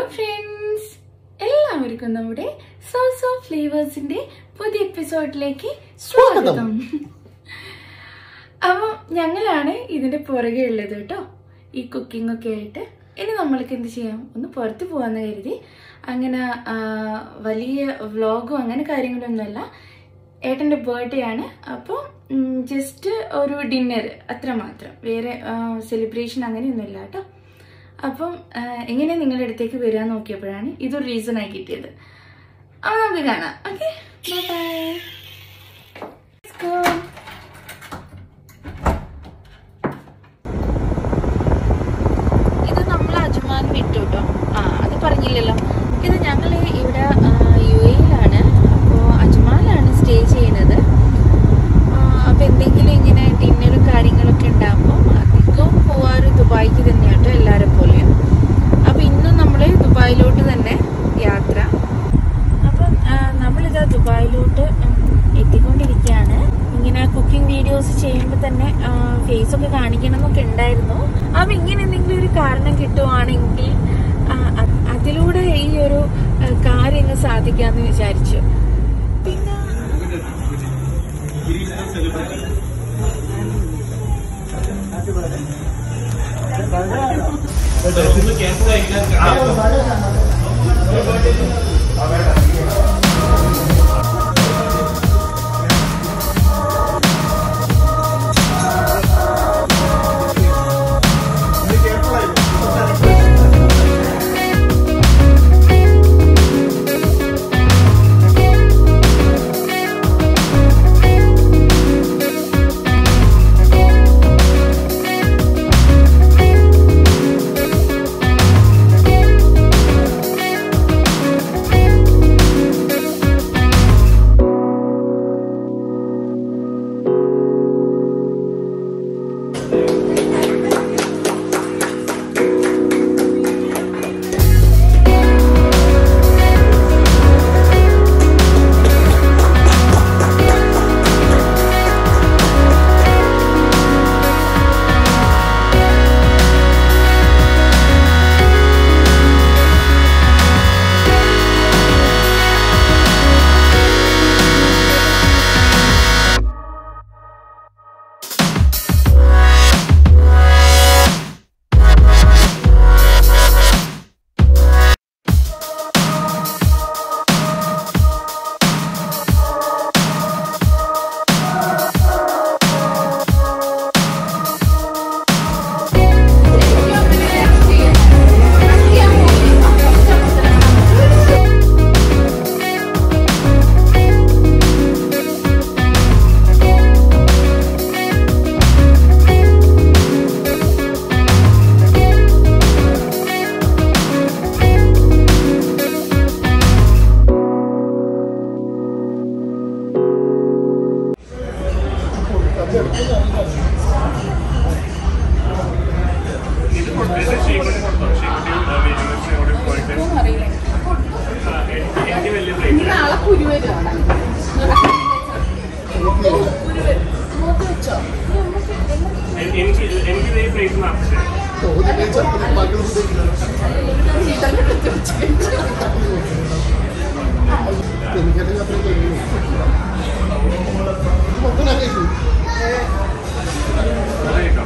Friends എല്ലാവർക്കും നമ്മുടെ sauce of ഫ്ലേവേഴ്സിന്റെ പുതിയ എപ്പിസോഡിലേക്ക് സ്വാഗതം അപ്പം ഞങ്ങളാണ് ഇതിന്റെ പുറകെ ഉള്ളത് കേട്ടോ ഈ കുക്കിംഗ് ഒക്കെ ആയിട്ട് ഇനി നമ്മൾക്ക് എന്ത് ചെയ്യാം ഒന്ന് പുറത്ത് പോകാന്ന് കരുതി അങ്ങനെ ആ, വലിയ വ്ളോഗും അങ്ങനെ കാര്യങ്ങളൊന്നുമല്ല ഏട്ടൻ്റെ ബർത്ത്ഡേ ആണ് അപ്പോൾ ജസ്റ്റ് ഒരു ഡിന്നർ അത്ര മാത്രം വേറെ സെലിബ്രേഷൻ അങ്ങനെയൊന്നുമില്ല കേട്ടോ അപ്പം ആ, എങ്ങനെ നിങ്ങളുടെ അടുത്തേക്ക് വരാൻ നോക്കിയപ്പോഴാണ് ഇതൊരു റീസൺ ആയി കിട്ടിയത് അപ്പോൾ നമുക്ക് കാണാം ഓക്കെ ബൈ ബൈ ഇത് നമ്മൾ അജ്മാൻ വിട്ടു കേട്ടോ ആ അത് പറഞ്ഞില്ലല്ലോ ഇത് ഞങ്ങൾ ഇവിടെ യു എയിലാണ് അപ്പോൾ അജ്മാനിലാണ് സ്റ്റേ ചെയ്യുന്നത് അപ്പോൾ എന്തെങ്കിലും ഇങ്ങനെ ഡിന്നറും കാര്യങ്ങളൊക്കെ ഉണ്ടാകുമ്പോൾ അധികം പോവാറ് ദുബായിക്ക് തന്നെയാണ് കേട്ടോ എല്ലാവരെ പോലെയും അപ്പോൾ ഇന്നും നമ്മൾ ദുബായിലോട്ട് തന്നെ യാത്ര അപ്പം ആ, നമ്മളിതാ ദുബായിലോട്ട് ഉം, എത്തിക്കൊണ്ടിരിക്കുകയാണ് ഇങ്ങനെ കുക്കിംഗ് വീഡിയോസ് ചെയ്യുമ്പോൾ തന്നെ ഫേസ് ഒക്കെ കാണിക്കണം എന്നൊക്കെ ഉണ്ടായിരുന്നു അപ്പം ഇങ്ങനെ എന്തെങ്കിലും ഒരു കാരണം കിട്ടുവാണെങ്കിൽ ആ, അ- അതിലൂടെ ഈ ഒരു ആ, കാര്യം അങ്ങ് സാധിക്കാമെന്ന് വിചാരിച്ചു പിന്നെ ഇത് കൊടുത്തിട്ട് ഷീപ്പിന് കൊടുത്തോ ഷീപ്പിന് വീഡിയോസ് എവിടെ പോയിട്ട് ആ, എനിക്ക് എനിക്ക് വലിയ പ്ലേറ്റ് എനിക്ക് ഇത് എനിക്ക് ഈ പ്ലേറ്റ് നിറച്ച് അത് കേട്ടോ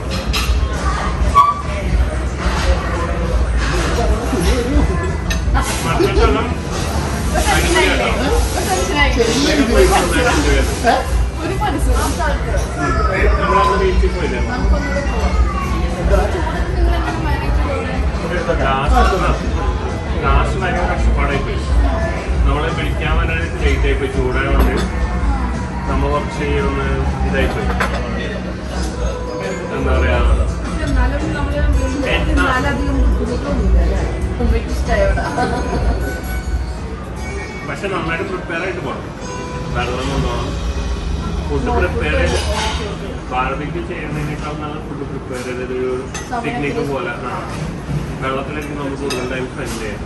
മറ്റെല്ലാം അടിപൊളിയാട്ടോ നമ്മളത് ബീച്ചിൽ പോയില്ലേ ലാസ്റ്റ് ഭയങ്കര കഷ്ടപ്പാടായി പോയി നമ്മളെ വിളിക്കാൻ വേണ്ടിയിട്ട് ലേറ്റ് ആയി പോയി ചൂടായതുകൊണ്ട് നമ്മൾ കുറച്ച് ഒന്ന് ഇതായി പോയി എന്താ പറയാ പക്ഷെ നന്നായിട്ട് പ്രിപ്പയർ ആയിട്ട് പോകണം വെള്ളം കൊണ്ടുപോകണം ഫുഡ് പ്രിപ്പയർ ചെയ്ത് ബാർബിക്ക് ചെയ്യുന്നതിനേക്കാൾ നല്ല ഫുഡ് പ്രിപ്പയർ ചെയ്തൊരു പിക്നിക് പോലെ ആ വെള്ളത്തിലേക്ക് നമുക്ക് കൂടുതൽ ടൈം സ്പെൻഡ് ചെയ്യാം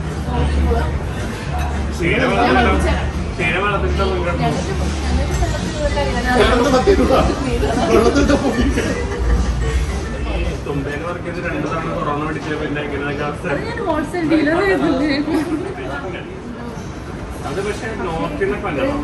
ക്ഷീരവെള്ളത്തിൽ ക്ഷീരവെള്ളത്തിൽ ഞങ്ങൾക്ക് വെള്ളത്തിൽ തുമ്പേല് വർക്ക് ചെയ്ത് രണ്ട് തവണ കൊറോണ പിടിച്ച പിന്നെ എങ്ങനെയൊക്കെ അവസ്ഥ ഹോൾസെയിൽ ഡീലർ അത് പക്ഷെ നോർത്തിനെ പല്ലണം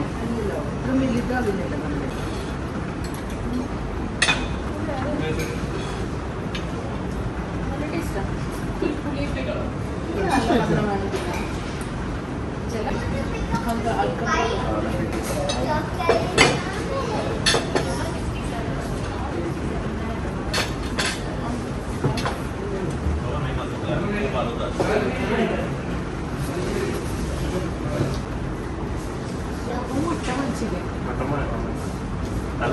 മട്ടൻ വേണം. അത്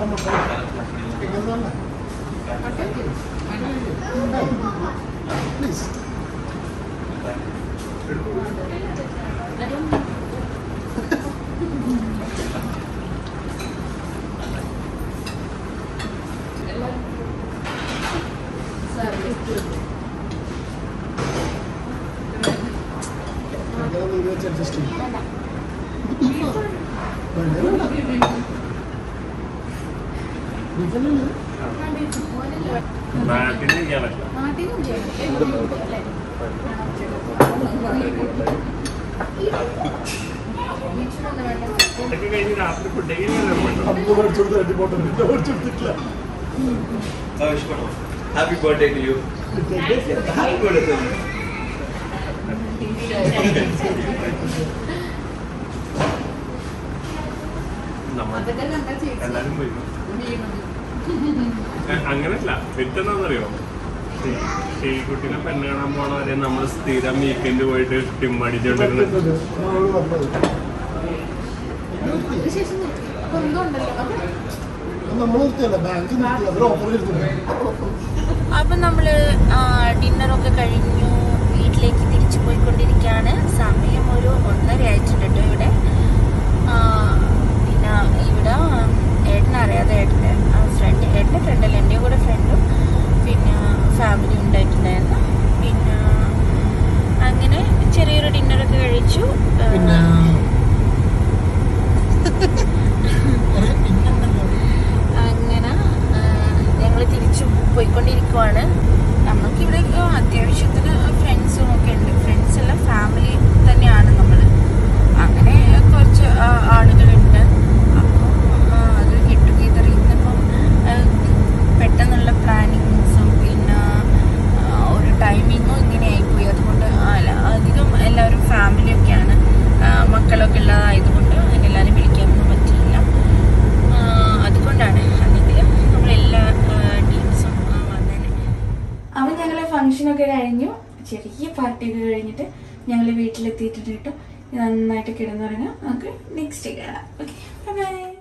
അഡ്ജസ്റ്റ് ചെയ്യും നാട്ടിന് ചെയ്യാൻ പറ്റില്ല ഇതൊക്കെ കഴിഞ്ഞ് രാത്രി ഫുഡ് അന്ന് മേടിച്ചു കൊടുത്ത അടിപോട്ടെ പിന്നെ മേടിച്ചു കൊടുത്തിട്ടില്ല Happy birthday to you. Happy birthday to you. നമ്മൾ എല്ലാരും പോയി അ- അങ്ങനല്ല വിറ്റെന്നാന്നറിയോ ശ്രീകുട്ടിനെ പെണ്ണ് കാണാൻ പോണവരെ നമ്മൾ സ്ഥിരം വീക്കെൻഡ് പോയിട്ട് ടിമ്മടിച്ചോണ്ടിരുന്നത് അവള് പറഞ്ഞത് നമ്മൾ നിർത്തിയല്ല ബാങ്ക് നിർത്തി അവർ ഓഫർ ചെയ്തിട്ടുണ്ട് അപ്പം നമ്മൾ ഡിന്നറൊക്കെ കഴിഞ്ഞു വീട്ടിലേക്ക് തിരിച്ചു പോയിക്കൊണ്ടിരിക്കുകയാണ് സമയം ഒരു ഒന്നര ആയിട്ടുണ്ട് കേട്ടോ ഇവിടെ ആ, പിന്നെ ഇവിടെ ഏട്ടനെ അറിയാതെ ഏട്ടൻ്റെ ഫ്രണ്ട് ഏട്ടൻ്റെ ഫ്രണ്ടല്ല എൻ്റെ കൂടെ ഫ്രണ്ടും പിന്നെ ഫാമിലി ഉണ്ടായിട്ടുണ്ടായിരുന്നു പിന്നെ അങ്ങനെ ചെറിയൊരു ഡിന്നറൊക്കെ കഴിച്ചു ആ, പിന്നെ അങ്ങനെ ഞങ്ങൾ തിരിച്ചു പോയിക്കൊണ്ടിരിക്കുവാണ് നമുക്കിവിടെ ആ, അത്യാവശ്യത്തിന് ഫ്രണ്ട്സും ഒക്കെ ഉണ്ട് ഫ്രണ്ട്സ് എല്ലാം ഫാമിലി തന്നെയാണ് നമ്മൾ അങ്ങനെ കുറച്ച് ആ, ആളുകളുണ്ട് അപ്പോൾ അത് ഗെറ്റ് ടുഗെദർ ഇന്നിപ്പം ആ, പെട്ടെന്നുള്ള പ്ലാനിങ്സും പിന്നെ ആ, ഒരു ടൈമിങ്ങും ഇങ്ങനെ ആയിപ്പോയി അതുകൊണ്ട് അല്ല അധികം എല്ലാവരും ഫാമിലിയൊക്കെയാണ് ആ, മക്കളൊക്കെ ഉള്ളതായതുകൊണ്ട് എല്ലാവരും വിളിക്കാനൊന്നും പറ്റിയില്ല ആ, അതുകൊണ്ടാണ് അല്ലെങ്കിൽ നമ്മളെല്ലാ ടീംസും വന്നേനെ അപ്പം ഞങ്ങൾ ഫംഗ്ഷനൊക്കെ കഴിഞ്ഞു ചെറിയ പാർട്ടിയൊക്കെ കഴിഞ്ഞിട്ട് ഞങ്ങൾ വീട്ടിലെത്തിയിട്ടുണ്ട് കേട്ടോ നന്നായിട്ട് കിടന്നുറങ്ങാം നമുക്ക് നെക്സ്റ്റ് കാണാം ഓക്കെ ബൈ